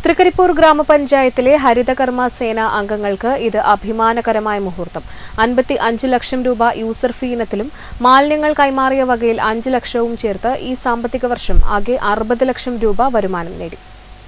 തൃക്കരിപ്പൂർ ഗ്രാമപഞ്ചായത്തിലെ ഹരിതകർമ്മ സേന അംഗങ്ങൾക്ക് ഇത് അഭിമാനകരമായ മുഹൂർത്തം അൻപത്തി അഞ്ച് ലക്ഷം രൂപ യൂസർ ഫീ ഇനത്തിലും മാലിന്യങ്ങൾ കൈമാറിയ വകയിൽ അഞ്ച് ലക്ഷവും ചേർത്ത് ഈ സാമ്പത്തിക വർഷം ആകെ അറുപത് ലക്ഷം രൂപ വരുമാനം നേടി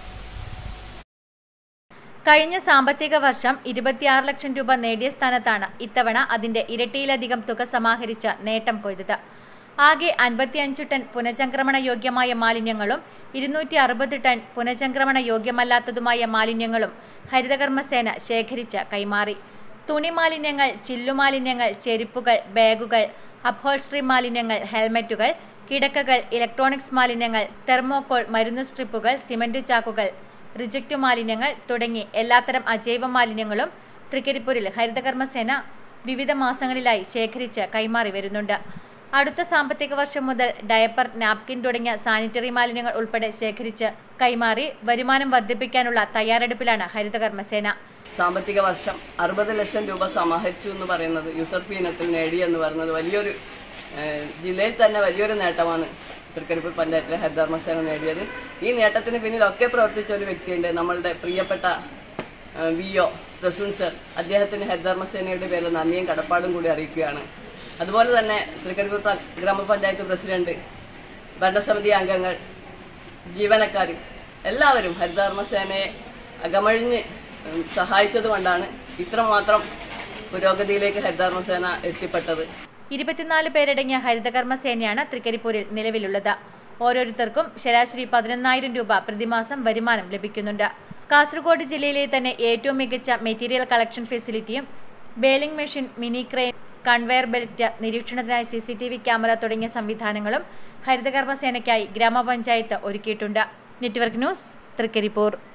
കഴിഞ്ഞ സാമ്പത്തിക വർഷം ഇരുപത്തിയാറ് ലക്ഷം രൂപ നേടിയ സ്ഥാനത്താണ് ഇത്തവണ അതിന്റെ ഇരട്ടിയിലധികം തുക സമാഹരിച്ച് നേട്ടം കൊയ്തത് ആകെ അൻപത്തിയഞ്ച് ടൺ പുനഃചംക്രമണ യോഗ്യമായ മാലിന്യങ്ങളും ഇരുന്നൂറ്റി അറുപത് ടൺ പുനഃചംക്രമണ യോഗ്യമല്ലാത്തതുമായ മാലിന്യങ്ങളും ഹരിതകർമ്മസേന ശേഖരിച്ച് കൈമാറി തുണി മാലിന്യങ്ങൾ ചില്ലുമാലിന്യങ്ങൾ ചെരുപ്പുകൾ ബാഗുകൾ അപ്ഹോൾസ്ട്രി മാലിന്യങ്ങൾ ഹെൽമറ്റുകൾ കിടക്കകൾ ഇലക്ട്രോണിക്സ് മാലിന്യങ്ങൾ തെർമോക്കോൾ മരുന്ന് സ്ട്രിപ്പുകൾ സിമന്റ് ചാക്കുകൾ റിജക്റ്റ് മാലിന്യങ്ങൾ തുടങ്ങി എല്ലാത്തരം അജൈവ മാലിന്യങ്ങളും തൃക്കരിപ്പൂരിൽ ഹരിതകർമ്മസേന വിവിധ മാസങ്ങളിലായി ശേഖരിച്ച് കൈമാറി വരുന്നുണ്ട് അടുത്ത സാമ്പത്തിക വർഷം മുതൽ ഡയപ്പർ നാപ്കിൻ തുടങ്ങിയ സാനിറ്ററി മാലിന്യങ്ങൾ ഉൾപ്പെടെ ശേഖരിച്ച് കൈമാറി വരുമാനം വർദ്ധിപ്പിക്കാനുള്ള തയ്യാറെടുപ്പിലാണ് ഹരിതകർമ്മസേന സാമ്പത്തിക വർഷം അറുപത് ലക്ഷം രൂപ സമാഹരിച്ചു എന്ന് പറയുന്നത് യൂസർ ഫീ ഇനത്തിൽ നേടി എന്ന് പറയുന്നത് വലിയൊരു ഏഹ്, ജില്ലയിൽ തന്നെ വലിയൊരു നേട്ടമാണ് തൃക്കരിപ്പൂർ പഞ്ചായത്തിലെ ഹരിതകർമ്മസേന നേടിയത് ഈ നേട്ടത്തിന് പിന്നിലൊക്കെ പ്രവർത്തിച്ച ഒരു വ്യക്തിയുണ്ട് നമ്മളുടെ പ്രിയപ്പെട്ട വി ഒ പ്രസൂൺ സർ അദ്ദേഹത്തിന് ഹരിതകർമ്മസേനയുടെ പേരിൽ നന്ദിയും കടപ്പാടും കൂടി അറിയിക്കുകയാണ് അതുപോലെ തന്നെ തൃക്കരിപ്പൂർ പ- ഗ്രാമപഞ്ചായത്ത് പ്രസിഡന്റ് ഭരണസമിതി അംഗങ്ങൾ ജീവനക്കാരും എല്ലാവരും ഹരിതകർമ്മസേനയെ അകമഴിഞ്ഞ് ഉം, സഹായിച്ചതുകൊണ്ടാണ് ഇത്രമാത്രം പുരോഗതിയിലേക്ക് ഹരിതകർമ്മസേന എത്തിപ്പെട്ടത് ഇരുപത്തിനാല് പേരടങ്ങിയ ഹരിതകർമ്മ സേനയാണ് തൃക്കരിപ്പൂരിൽ നിലവിലുള്ളത് ഓരോരുത്തർക്കും ശരാശരി പതിനൊന്നായിരം രൂപ പ്രതിമാസം വരുമാനം ലഭിക്കുന്നുണ്ട് കാസർഗോഡ് ജില്ലയിലെ തന്നെ ഏറ്റവും മികച്ച മെറ്റീരിയൽ കളക്ഷൻ ഫെസിലിറ്റിയും baling machine mini crane conveyor belt നിരീക്ഷണത്തിനായി C C T V camera തുടങ്ങിയ സംവിധാനങ്ങളും ഹരിതകർമ്മ സേനയ്ക്കായി ഗ്രാമപഞ്ചായത്ത് ഒരുക്കിയിട്ടുണ്ട് നെറ്റ്വർക്ക് ന്യൂസ് തൃക്കരിപ്പൂർ